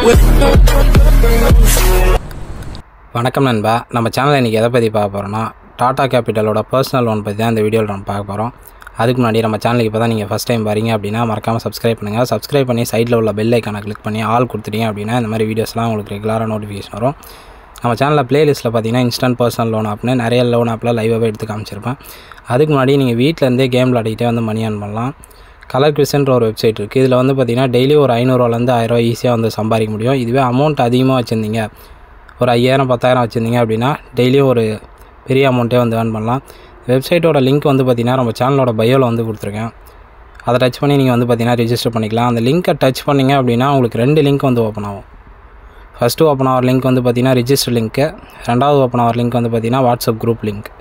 வணக்கம் நண்பா நம்ம சேனலில் இன்றைக்கி எதை பற்றி பார்க்க போகிறோம்னா டாடா கேபிட்டலோட பர்சனல் லோன் பற்றி தான் இந்த வீடியோவில் நம்ம பார்க்க போகிறோம் அதுக்கு முன்னாடி நம்ம சேனலுக்கு இப்போ தான் நீங்கள் ஃபஸ்ட் டைம் வரீங்க அப்படின்னா மறக்காமல் சப்ஸ்கிரைப் பண்ணுங்கள் சப்ஸ்கிரைப் பண்ணி சைடில் உள்ள பெல் ஐக்கானை கிளிக் பண்ணி ஆல் கொடுத்துட்டீங்க அப்படின்னா இந்த மாதிரி வீடியோஸ்லாம் உங்களுக்கு ரெகுலராக நோட்டிஃபிகேஷன் வரும் நம்ம சேனலில் ப்ளேலிஸ்ட்டில் பார்த்தீங்கன்னா இன்ஸ்டன்ட் பர்சனல் லோன் ஆப்னு நிறைய லோன் ஆப்பில் லைவாகவே எடுத்து காமிச்சிருப்பேன் அதுக்கு முன்னாடி நீங்கள் வீட்டிலேருந்தே கேம் விளாடிக்கிட்டே வந்து மணி earn பண்ணலாம் கலர் கிறிஸ்ன்ற ஒரு வெப்சைட் இருக்குது இதில் வந்து பார்த்தீங்கன்னா டெய்லி ஒரு ஐநூறுவாலேருந்து ஆயிரரூவா ஈஸியாக வந்து சம்பாதிக்க முடியும் இதுவே அமௌண்ட் அதிகமாக வச்சுருந்தீங்க ஒரு ஐயாயிரம் பத்தாயிரம் வச்சுருந்தீங்க அப்படின்னா டெய்லியும் ஒரு பெரிய அமௌண்ட்டே வந்து earn பண்ணலாம் வெப்சைட்டோட லிங்க் வந்து பார்த்தீங்கன்னா நம்ம சேனலோட பயோவில் வந்து கொடுத்துருக்கேன் அதை டச் பண்ணி நீங்கள் வந்து பார்த்தீங்கன்னா ரிஜிஸ்டர் பண்ணிக்கலாம் அந்த லிங்க்கை டச் பண்ணிங்க அப்படின்னா உங்களுக்கு ரெண்டு லிங்க் வந்து ஓப்பன் ஆகும் ஃபஸ்ட்டு ஓப்பன் ஆகிற லிங்க் வந்து பார்த்தீங்கன்னா ரிஜிஸ்டர் லிங்க்கு ரெண்டாவது ஓப்பன் ஆகிற லிங்க் வந்து பார்த்தீங்கன்னா வாட்ஸ்அப் குரூப் லிங்க்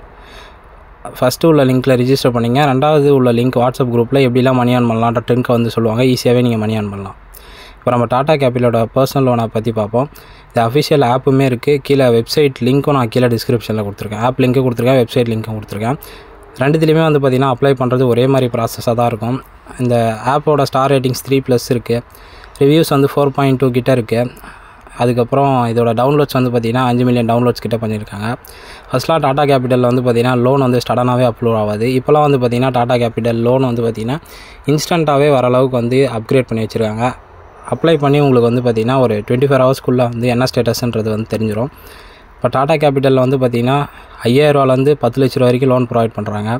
ஃபஸ்ட்டு உள்ள லிங்க்கில் ரிஜிஸ்டர் பண்ணிங்க ரெண்டாவது உள்ள லிங்க் வாட்ஸ்அப் குரூப்பில் எப்படிலாம் மணி ஆன் பண்ணலான்ற ட்ரிங்க்கை வந்து சொல்லுவாங்க ஈஸியாகவே நீங்கள் மணி ஆன் பண்ணலாம் இப்போ நம்ம டாடா கேபிட்டலோட பர்சனல் லோனை பற்றி பார்ப்போம் இது அஃபிஷியல் ஆப்புமே இருக்குது கீழே வெப்சைட் லிங்க்கும் நான் கீழே டிஸ்கிரிப்ஷனில் கொடுத்துருக்கேன் ஆப் லிங்க்கும் கொடுத்துருக்கேன் வெப்சைட் லிங்க்கும் கொடுத்துருக்கேன் ரெண்டுத்துலேயுமே வந்து பார்த்திங்கன்னா அப்ளை பண்ணுறது ஒரே மாதிரி ப்ராசஸாக தான் இருக்கும் இந்த ஆப்போட ஸ்டார் ரேட்டிங்ஸ் த்ரீ ப்ளஸ் இருக்குது ரிவ்யூஸ் வந்து ஃபோர் பாயிண்ட் டூ கிட்ட இருக்குது அதுக்கப்புறம் இதோட டவுன்லோட்ஸ் வந்து பார்த்திங்கன்னா அஞ்சு மில்லியன் டவுன்லோட்ஸ் கிட்ட பண்ணியிருக்காங்க ஃபஸ்ட்லாம் டாடா கேபிட்டலில் வந்து பார்த்திங்கன்னா லோன் வந்து சடனாகவே அப்லோட் ஆகாது இப்போலாம் வந்து பார்த்திங்கன்னா டாடா கேபிட்டல் லோன் வந்து பார்த்திங்கன்னா இன்ஸ்டண்ட்டாகவே வர அளவுக்கு வந்து அப்கிரேட் பண்ணி வச்சுருக்காங்க அப்ளை பண்ணி உங்களுக்கு வந்து பார்த்திங்கன்னா ஒரு டுவெண்ட்டி ஃபோர் ஹவர்ஸ்க்குள்ளே வந்து என்ன ஸ்டேட்டஸ்ன்றது வந்து தெரிஞ்சிடும் இப்போ டாடா கேபிட்டலில் வந்து பார்த்திங்கன்னா ஐயாயிரரூவாலேருந்து பத்து லட்ச ரூபா வரைக்கும் லோன் ப்ரொவைட் பண்ணுறாங்க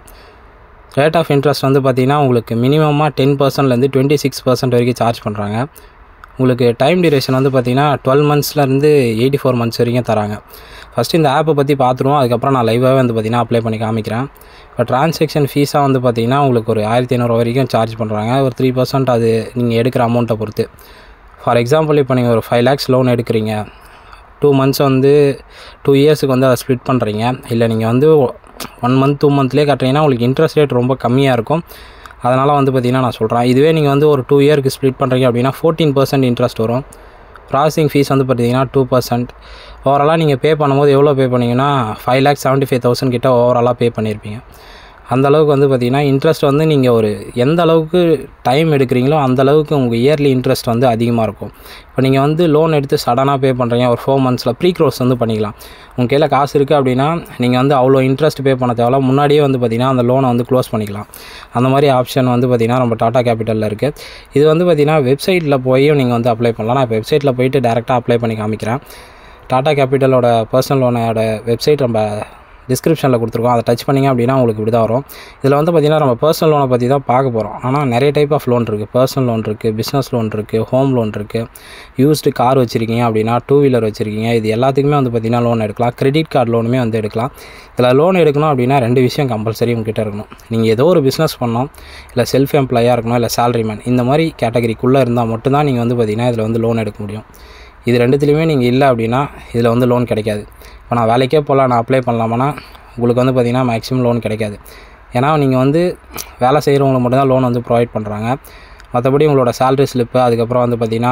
ரேட் ஆஃப் இன்ட்ரெஸ்ட் வந்து பார்த்திங்கன்னா உங்களுக்கு மினிமமாக டென் பர்சன்ட்லேருந்து டுவெண்ட்டி சிக்ஸ் பர்சன்ட் வரைக்கும் சார்ஜ் பண்ணுறாங்க உங்களுக்கு டைம் டியூரேஷன் வந்து பார்த்திங்கன்னா டுவெல் மந்த்ஸ்லேருந்து எயிட்டி ஃபோர் மந்த்ஸ் வரைக்கும் தராங்க ஃபஸ்ட்டு இந்த ஆப்பை பற்றி பார்த்துருவோம் அதுக்கப்புறம் நான் லைவாகவே வந்து பார்த்திங்கன்னா அப்ளை பண்ணி காமிக்கிறேன் இப்போ ட்ரான்சாக்ஷன் ஃபீஸாக வந்து பார்த்திங்கன்னா உங்களுக்கு ஒரு ஆயிரத்தி ஐநூறு வரைக்கும் சார்ஜ் பண்ணுறாங்க ஒரு த்ரீ பர்சன்ட் அது நீங்கள் எடுக்கிற அமௌண்ட்டை பொறுத்து ஃபார் எக்ஸாம்பிள் இப்போ நீங்கள் ஒரு ஃபைவ் லேக்ஸ் லோன் எடுக்கிறீங்க டூ மந்த்ஸ் வந்து டூ இயர்ஸுக்கு வந்து அதை ஸ்ப்ளிட் பண்ணுறீங்க இல்லை நீங்கள் வந்து ஒன் மந்த் டூ மந்த்லேயே கட்டுறீங்கன்னா உங்களுக்கு இன்ட்ரெஸ்ட் ரேட் ரொம்ப கம்மியாக இருக்கும் அதனால் வந்து பார்த்திங்கன்னா நான் சொல்கிறேன் இதுவே நீங்கள் வந்து ஒரு டூ இயருக்கு ஸ்ப்ளிட் பண்ணுறீங்க அப்படின்னா ஃபோர்டீன் பர்சன்ட் இன்ட்ரெஸ்ட் வரும் ப்ராசஸிங் ஃபீஸ் வந்து பார்த்தீங்கன்னா டூ பர்சன்ட் ஓவராலாக நீங்கள் பே பண்ணும்போது எவ்வளோ பே பண்ணீங்கன்னா five lakhs seventy five thousand கிட்ட ஓவராலாக பே பண்ணியிருப்பீங்க அந்த அளவுக்கு வந்து பார்த்தீங்கன்னா இன்ட்ரெஸ்ட் வந்து நீங்கள் ஒரு எந்த அளவுக்கு டைம் எடுக்கிறீங்களோ அந்த அளவுக்கு உங்கள் இயர்லி இன்ட்ரெஸ்ட் வந்து அதிகமாக இருக்கும் இப்போ நீங்கள் வந்து லோன் எடுத்து சடனாக பே பண்ணுறீங்க ஒரு ஃபோர் மந்த்ஸில் ப்ரீ க்ரோஸ் வந்து பண்ணிக்கலாம் உங்கள் கையில் காசு இருக்குது அப்படின்னா நீங்கள் வந்து அவ்வளோ இன்ட்ரெஸ்ட் பே பண்ண தேவையில்ல முன்னாடியே வந்து பார்த்தீங்கன்னா அந்த லோனை வந்து க்ளோஸ் பண்ணிக்கலாம் அந்த மாதிரி ஆப்ஷன் வந்து பார்த்தீங்கன்னா நம்ம டாடா கேபிட்டலில் இருக்குது இது வந்து பார்த்தீங்கன்னா வெப்சைட்டில் போயும் நீங்கள் வந்து அப்ளை பண்ணலாம் நான் இப்போ வெப்சைட்டில் போயிட்டு டேரெக்டாக அப்ளை பண்ணி காமிக்கிறேன் டாடா கேபிட்டலோட பர்சனல் லோனோட வெப்சைட் நம்ம டிஸ்கிரிப்ஷனில் கொடுத்துருக்கோம் அதை டச் பண்ணிங்க அப்படின்னா உங்களுக்கு இப்படி தான் வரும் இதில் வந்து பார்த்திங்கன்னா நம்ம பர்சனல் லோனை பற்றி தான் பார்க்க போகிறோம் ஆனால் நிறைய டைப் ஆஃப் லோன் இருக்குது பர்சனல் லோன் இருக்குது பிஸ்னஸ் லோன் இருக்குது ஹோம் லோன் இருக்குது யூஸ்டு கார் வச்சுருக்கீங்க அப்படின்னா டூ வீலர் வச்சுருக்கீங்க இது எல்லாத்துக்குமே வந்து பார்த்திங்கன்னா லோன் எடுக்கலாம் கிரெடிட் கார்டு லோனுமே வந்து எடுக்கலாம் இதில் லோன் எடுக்கணும் அப்படின்னா ரெண்டு விஷயம் கம்பல்சரி உங்ககிட்ட இருக்கணும் நீங்கள் ஏதோ ஒரு பிஸ்னஸ் பண்ணணும் இல்லை செல்ஃப் எம்ப்ளாயாக இருக்கணும் இல்லை சேலரிமேன் இந்த மாதிரி கேட்டகரிக்குள்ளே இருந்தால் மட்டும்தான் நீங்கள் வந்து பார்த்திங்கன்னா இதில் வந்து லோன் எடுக்க முடியும் இது ரெண்டுத்துலேயுமே நீங்கள் இல்லை அப்படின்னா இதில் வந்து லோன் கிடைக்காது இப்போ நான் வேலைக்கே போகலாம் நான் அப்ளை பண்ணலாமான்னா உங்களுக்கு வந்து பார்த்திங்கன்னா மேக்ஸிமம் லோன் கிடைக்காது ஏன்னா நீங்கள் வந்து வேலை செய்கிறவங்களுக்கு மட்டும்தான் லோன் வந்து ப்ரொவைட் பண்ணுறாங்க மற்றபடி உங்களோட சேலரி ஸ்லிப்பு அதுக்கப்புறம் வந்து பார்த்திங்கன்னா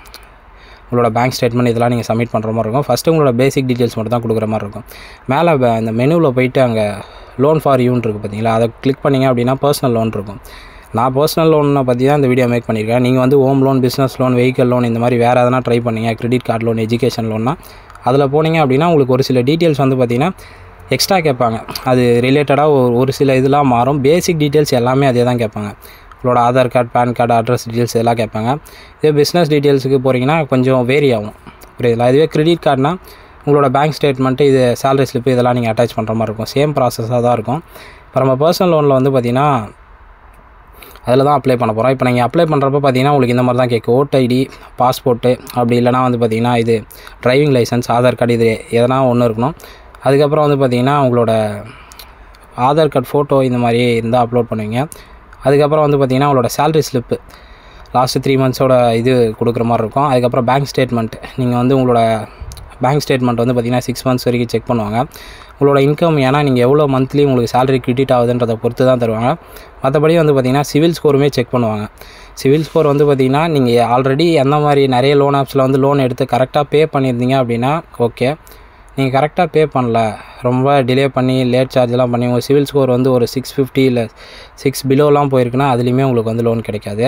உங்களோட பேங்க் ஸ்டேட்மெண்ட் இதெல்லாம் நீங்கள் சப்மிட் பண்ணுற மாதிரி இருக்கும் ஃபஸ்ட்டு உங்களோட பேசிக் டீட்டெயில்ஸ் மட்டும் தான் கொடுக்குற மாதிரி இருக்கும் மேலே இந்த மெனுவில் போயிட்டு அங்கே லோன் ஃபார் யூன் இருக்குது பார்த்தீங்களா அதை கிளிக் பண்ணிங்க அப்படின்னா பர்சனல் லோன் இருக்கும் நான் பர்சனல் லோனை பற்றி தான் இந்த வீடியோ மேக் பண்ணியிருக்கேன் நீங்கள் வந்து home loan business loan vehicle loan இந்த மாதிரி வேறு எதனா ட்ரை பண்ணீங்க கிரெடிட் கார்டு லோன் எஜுகேஷன் லோன்னா அதில் போனீங்க அப்படின்னா உங்களுக்கு ஒரு சில டீட்டெயில்ஸ் வந்து பார்த்திங்கன்னா எக்ஸ்ட்ரா கேட்பாங்க அது ரிலேட்டடாக ஒரு ஒரு சில இதெல்லாம் மாறும் பேசிக் டீட்டெயில்ஸ் எல்லாமே அதே தான் கேட்பாங்க உங்களோட Aadhaar card PAN card address details எல்லாம் கேட்பாங்க இதே பிஸ்னஸ் டீட்டெயில்ஸுக்கு போகிறீங்கன்னா கொஞ்சம் வேரி ஆகும் புரியுதுங்களா இதுவே கிரெடிட் கார்டுனா உங்களோட பேங்க் ஸ்டேட்மெண்ட்டு இது சேலரி ஸ்லிப்பு இதெல்லாம் நீங்கள் அட்டாச் பண்ணுற மாதிரி இருக்கும் சேம் ப்ராசஸாக தான் இருக்கும் இப்போ நம்ம பர்சனல் லோனில் வந்து பார்த்திங்கன்னா அதில் தான் அப்ளை பண்ண போகிறோம் இப்போ நீங்கள் அப்ளை பண்ணுறப்ப பார்த்தீங்கன்னா உங்களுக்கு இந்த மாதிரி தான் கேட்கும் ஓட் ஐடி பாஸ்போர்ட்டு அப்படி இல்லைனா வந்து பார்த்தீங்கன்னா இது டிரைவிங் லைசன்ஸ் ஆதார் கார்டு இது எதனா ஒன்று இருக்கணும் அதுக்கப்புறம் வந்து பார்த்தீங்கன்னா உங்களோட ஆதார் கார்டு ஃபோட்டோ இந்த மாதிரி இருந்தால் அப்லோட் பண்ணுவீங்க அதுக்கப்புறம் வந்து பார்த்தீங்கன்னா உங்களோட சேலரி ஸ்லிப்பு லாஸ்ட்டு த்ரீ மந்த்ஸோட இது கொடுக்குற மாதிரி இருக்கும் அதுக்கப்புறம் பேங்க் ஸ்டேட்மெண்ட் நீங்கள் வந்து உங்களோட பேங்க் ஸ்டேட்மெண்ட் வந்து பார்த்திங்கன்னா சிக்ஸ் மந்த்ஸ் வரைக்கும் செக் பண்ணுவாங்க உங்களோட இன்கம் ஏன்னா நீங்கள் எவ்வளோ மந்த்லி உங்களுக்கு சேலரி கிரெடிட் ஆகுதுன்றதை பொறுத்து தான் தருவாங்க மற்றபடி வந்து பார்த்திங்கன்னா சிவில் ஸ்கோருமே செக் பண்ணுவாங்க சிவில் ஸ்கோர் வந்து பார்த்திங்கன்னா நீங்கள் ஆல்ரெடி எந்த மாதிரி நிறைய லோன் ஆப்ஸில் வந்து லோன் எடுத்து கரெக்டாக பே பண்ணியிருந்தீங்க அப்படின்னா ஓகே நீங்கள் கரெக்டாக பே பண்ணல ரொம்ப டிலே பண்ணி லேட் சார்ஜ்லாம் பண்ணி உங்கள் சிவில் ஸ்கோர் வந்து ஒரு சிக்ஸ் ஃபிஃப்டி இல்லை சிக்ஸ் பிலோலாம் போயிருக்குன்னா அதுலேயுமே உங்களுக்கு வந்து லோன் கிடைக்காது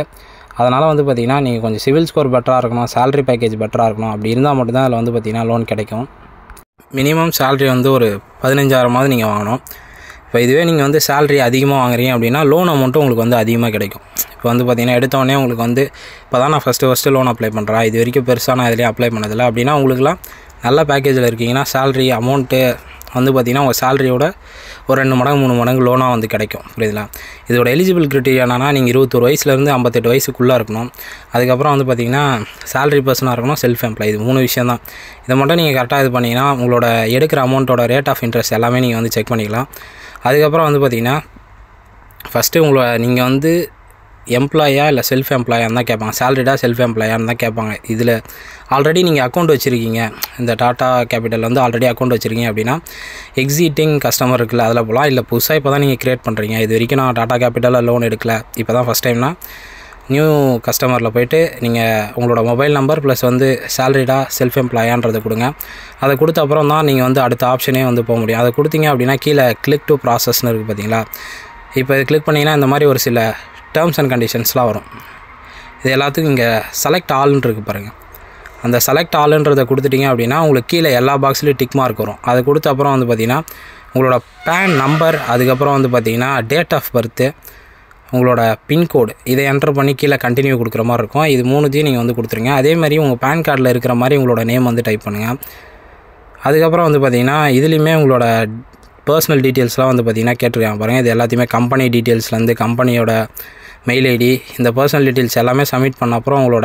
அதனால் வந்து பார்த்திங்கன்னா நீங்கள் கொஞ்சம் சிவில் ஸ்கோர் பெட்டராக இருக்கணும் salary பேக்கேஜ் பெட்டராக இருக்கணும் அப்படி இருந்தால் மட்டும்தான் அதில் வந்து பார்த்திங்கன்னா லோன் கிடைக்கும் மினிமம் salary வந்து ஒரு பதினஞ்சாயிரமாவது நீங்கள் வாங்கணும் இப்போ இதுவே நீங்கள் வந்து salary அதிகமாக வாங்குறீங்க அப்படின்னா லோன் அமௌண்ட்டும் உங்களுக்கு வந்து அதிகமாக கிடைக்கும் இப்போ வந்து பார்த்தீங்கன்னா எடுத்தோடனே உங்களுக்கு வந்து இப்போ தான் நான் ஃபஸ்ட்டு ஃபஸ்ட்டு லோன் அப்ளை பண்ணுறேன் இது வரைக்கும் பெருசாக நான் இதுலேயும் அப்ளை பண்ணதில்லை அப்படின்னா உங்களுக்குலாம் நல்ல பேக்கேஜில் இருக்கீங்கன்னா salary அமௌண்ட்டு வந்து பார்த்திங்கன்னா உங்கள் சேலரியோட ஒரு ரெண்டு மடங்கு மூணு மடங்கு லோனாக வந்து கிடைக்கும் புரியுதுங்களா இதோட எலிஜிபிள் க்ரிட்டீரியா என்னன்னா நீங்கள் இருபத்தொரு வயசுலேருந்து ஐம்பத்தெட்டு வயசுக்குள்ளே இருக்கணும் அதுக்கப்புறம் வந்து பார்த்திங்கன்னா salary பர்சனாக இருக்கணும் செல்ஃப் எம்ப்ளாய் இது மூணு விஷயம் தான் இதை மட்டும் நீங்கள் கரெக்டாக இது பண்ணிங்கன்னா உங்களோட எடுக்கிற அமௌண்ட்டோட ரேட் ஆஃப் இன்ட்ரெஸ்ட் எல்லாமே நீங்கள் வந்து செக் பண்ணிக்கலாம் அதுக்கப்புறம் வந்து பார்த்திங்கன்னா ஃபஸ்ட்டு உங்களை நீங்கள் வந்து எம்ப்ளாயா இல்லை செல்ஃப் எம்ப்ளாயான்னு தான் கேட்பாங்க சேலரிடா செல்ஃப் எம்ப்ளாயான்னு தான் கேட்பாங்க இதில் ஆல்ரெடி நீங்கள் அக்கௌண்ட் வச்சுருக்கீங்க இந்த டாட்டா கேபிட்டல் வந்து ஆல்ரெடி அக்கௌண்ட் வச்சுருக்கீங்க அப்படின்னா எக்ஸிட்டிங் கஸ்டமர் இருக்குல்ல அதில் போகலாம் இல்லை புதுசாக இப்போ தான் நீங்கள் க்ரியேட் பண்ணுறீங்க இது வரைக்கும் நான் டாட்டா கேபிட்டலில் லோன் எடுக்கல இப்போ தான் ஃபஸ்ட் டைம்னா நியூ கஸ்டமரில் போயிட்டு நீங்கள் உங்களோட மொபைல் நம்பர் ப்ளஸ் வந்து சேலரிடா செல்ஃப் எம்ப்ளாயான்றதை கொடுங்க அதை கொடுத்த அப்புறம் தான் நீங்கள் வந்து அடுத்த ஆப்ஷனே வந்து போக முடியும் அதை கொடுத்தீங்க அப்படின்னா கீழே கிளிக் டு ப்ராசஸ்னு இருக்குது பார்த்தீங்களா இப்போ இது கிளிக் பண்ணிங்கன்னா இந்த மாதிரி ஒரு சில டேர்ம்ஸ் அண்ட் கண்டிஷன்ஸ்லாம் வரும் இது எல்லாத்துக்கும் இங்கே செலக்ட் ஆல்னு இருக்குது பாருங்கள் அந்த செலக்ட் ஆல்ன்றதை கொடுத்துட்டீங்க அப்படின்னா உங்களுக்கு கீழே எல்லா பாக்ஸ்லேயும் டிக் மார்க் வரும் அதை கொடுத்த அப்புறம் வந்து பார்த்தீங்கன்னா உங்களோட பேன் நம்பர் அதுக்கப்புறம் வந்து பார்த்தீங்கன்னா டேட் ஆஃப் பர்த்து உங்களோட பின்கோடு இதை என்டர் பண்ணி கீழே கண்டினியூ கொடுக்குற மாதிரி இருக்கும் இது மூணுத்தையும் நீங்கள் வந்து கொடுத்துருங்க அதே மாதிரி உங்கள் பேன் கார்டில் இருக்கிற மாதிரி உங்களோட நேம் வந்து டைப் பண்ணுங்கள் அதுக்கப்புறம் வந்து பார்த்தீங்கன்னா இதுலேயுமே உங்களோட பர்சனல் டீட்டெயில்ஸ்லாம் வந்து பார்த்தீங்கன்னா கேட்டிருக்காங்க பாருங்கள் இது எல்லாத்தையுமே கம்பெனி டீட்டெயில்ஸ்லேருந்து கம்பெனியோட மெயில் ஐடி இந்த பர்சனல் டீட்டெயில்ஸ் எல்லாமே சப்மிட் பண்ண அப்புறம் உங்களோட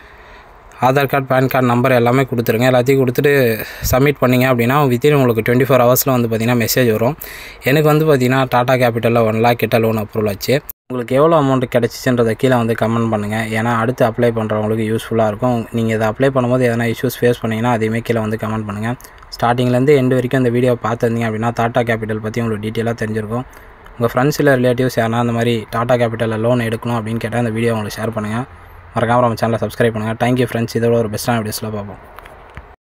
Aadhaar card PAN card number எல்லாமே கொடுத்துருங்க எல்லாத்தையும் கொடுத்துட்டு சப்மிட் பண்ணிங்க அப்படின்னா வித்தின் உங்களுக்கு டுவெண்ட்டி ஃபோர் ஹவர்ஸில் வந்து பார்த்தீங்கன்னா மெசேஜ் வரும் எனக்கு வந்து பார்த்தீங்கன்னா டாடா கேபிட்டலில் ஒன் லேக் கிட்ட லோன் அப்ரூவல் ஆச்சு உங்களுக்கு எவ்வளோ அமௌண்ட் கிடச்சிச்சுன்றதை கீழே வந்து கமெண்ட் பண்ணுங்கள் ஏன்னா அடுத்து அப்ளை பண்ணுறவங்களுக்கு யூஸ்ஃபுல்லாக இருக்கும் நீங்கள் இதை அப்ளை பண்ணும்போது எதனா இஷ்யூஸ் ஃபேஸ் பண்ணிங்கன்னா அதையுமே கீழே வந்து கமெண்ட் பண்ணுங்கள் ஸ்டார்டிங்லேருந்து எண்டு வரைக்கும் இந்த வீடியோ பார்த்துருந்தீங்க அப்படின்னா டாடா கேபிட்டல் பற்றி உங்களுக்கு டீட்டெயிலாக தெரிஞ்சிருக்கும் உங்கள் ஃப்ரெண்ட்ஸ் இல்லை ரிலேட்டிவ்ஸ் யாரா அந்த மாதிரி டாடா கேபிட்டலில் லோன் எடுக்கணும் அப்படின்னு கேட்டால் இந்த வீடியோ உங்களுக்கு ஷேர் பண்ணுங்கள் மறக்காமல் நம்ம சேனலை சப்ஸ்கிரைப் பண்ணுங்கள் தேங்க்யூ ஃப்ரெண்ட்ஸ் இதோட ஒரு பெஸ்ட்டான வீடியோஸில் பார்ப்போம்